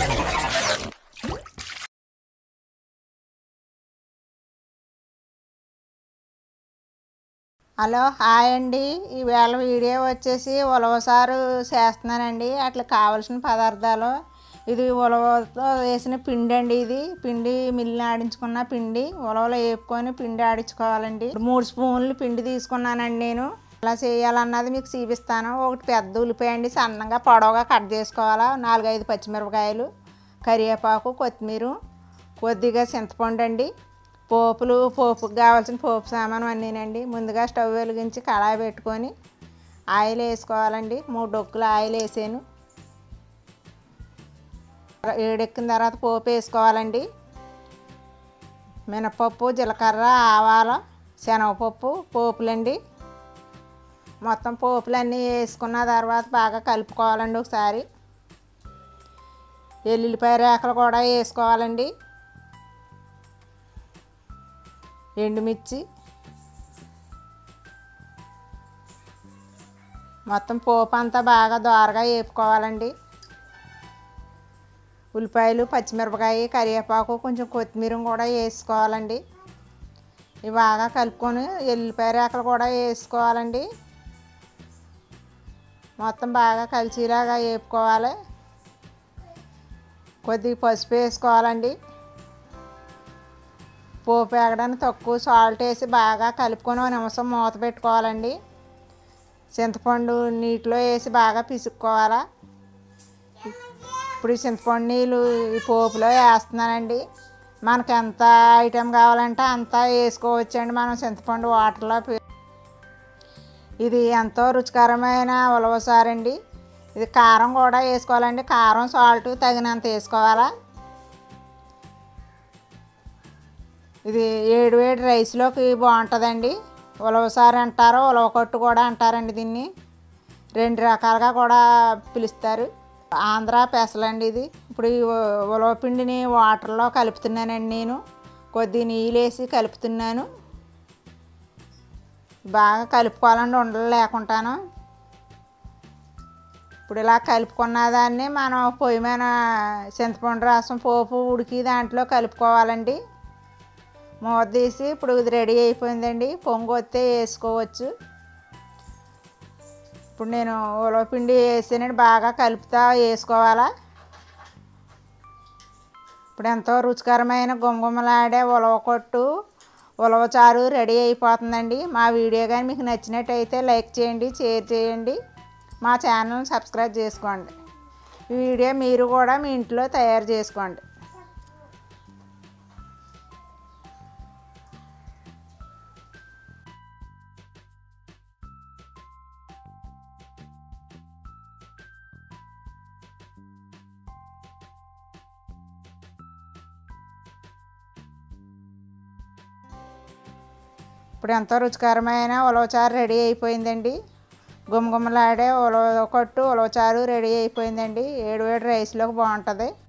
hello hi అండి ఈవేళ video వచ్చేసి ఉలవసారు చేస్తున్నానండి అట్లా కావలసిన పదార్థాలు ఇది ఉలవతో వేసిన పిండి అండి ఇది పిండి మిల్లి ఆడించుకున్న పిండి ఉలవలో వేపుకొని పిండి ఆడించుకోవాలండి మూడు స్పూన్లు పిండి తీసుకున్నానండి నేను ఎలా చేయాలన్నది మీకు చూపిస్తాను ఒకటి పెద్ద ఉల్లిపాయ అండి సన్నగా పొడవుగా కట్ చేసుకోవాలా నాలుగైదు పచ్చిమిరపకాయలు కరివేపాకు కొత్తిమీర కొద్దిగా చింతపండు అండి పోపులు పోపుకి కావాల్సిన పోపు సామాను అన్నీనండి ముందుగా స్టవ్ వెలిగించి కళాయి పెట్టుకొని ఆయిల్ వేసుకోవాలండి మూడు డొక్కులు ఆయిల్ వేసాను ఏడెక్కిన తర్వాత పోపు వేసుకోవాలండి మినపప్పు జీలకర్ర ఆవాల శనగపప్పు పోపులండి మొత్తం పోపులన్నీ వేసుకున్న తర్వాత బాగా కలుపుకోవాలండి ఒకసారి ఎల్లుల్లిపాయ రేకలు కూడా వేసుకోవాలండి ఎండుమిర్చి మొత్తం పోపు అంతా బాగా దోరగా వేపుకోవాలండి ఉల్లిపాయలు పచ్చిమిరపకాయ కరివేపాకు కొంచెం కొత్తిమీర కూడా వేసుకోవాలండి ఇవి బాగా కలుపుకొని ఎల్లిపాయ రేకలు కూడా వేసుకోవాలండి మొత్తం బాగా కలిసిలాగా వేపుకోవాలి కొద్దిగా పసుపు వేసుకోవాలండి పోపు వేగడానికి తక్కువ సాల్ట్ వేసి బాగా కలుపుకొని ఒక నిమిషం మూత పెట్టుకోవాలండి చింతపండు నీటిలో వేసి బాగా పిసుక్కోవాలా ఇప్పుడు ఈ చింతపండు నీళ్ళు ఈ పోపులో వేస్తున్నానండి మనకు ఎంత ఐటెం కావాలంటే అంత వేసుకోవచ్చండి మనం చింతపండు వాటర్లో పి- ఇది ఎంతో రుచికరమైన ఉలవసారండి ఇది కారం కూడా వేసుకోవాలండి కారం సాల్ట్ తగినంత వేసుకోవాలా ఇది ఏడు వేడి రైస్లోకి బాగుంటుందండి ఉలవసారి అంటారు ఉలవ కొట్టు కూడా అంటారండి దీన్ని రెండు రకాలుగా కూడా పిలుస్తారు ఆంధ్ర పెసలండి ఇది ఇప్పుడు ఈ ఉ- ఉలవ పిండిని వాటర్లో కలుపుతున్నానండి నేను కొద్ది నీళ్ళు వేసి కలుపుతున్నాను బాగా కలుపుకోవాలండి ఉండలు లేకుండాను ఇప్పుడు ఇలా కలుపుకున్న దాన్ని మనం పొయ్యి మీద చింతపండు రసం పోపు ఉడికి దాంట్లో కలుపుకోవాలండి మూత తీసి ఇప్పుడు ఇది రెడీ అయిపోయిందండి పొంగు వస్తే వేసుకోవచ్చు ఇప్పుడు నేను ఉలవపిండి వేసానండి బాగా కలుపుతా వేసుకోవాలా ఇప్పుడు ఎంతో రుచికరమైన గుమగుమలాడే ఉలవ కొట్టు ఉలవ చారు రెడీ అయిపోతుందండి మా వీడియో కానీ మీకు నచ్చినట్టయితే లైక్ చేయండి షేర్ చేయండి మా ఛానల్ని సబ్స్క్రైబ్ చేసుకోండి ఈ వీడియో మీరు కూడా మీ ఇంట్లో తయారు చేసుకోండి ఇప్పుడు ఎంతో రుచికరమైన ఉలవచారు రెడీ అయిపోయిందండి గుమగుమలాడే ఉలవ కొట్టు ఉలవచారు రెడీ అయిపోయిందండి ఏడు వేడి రైస్లోకి బాగుంటుంది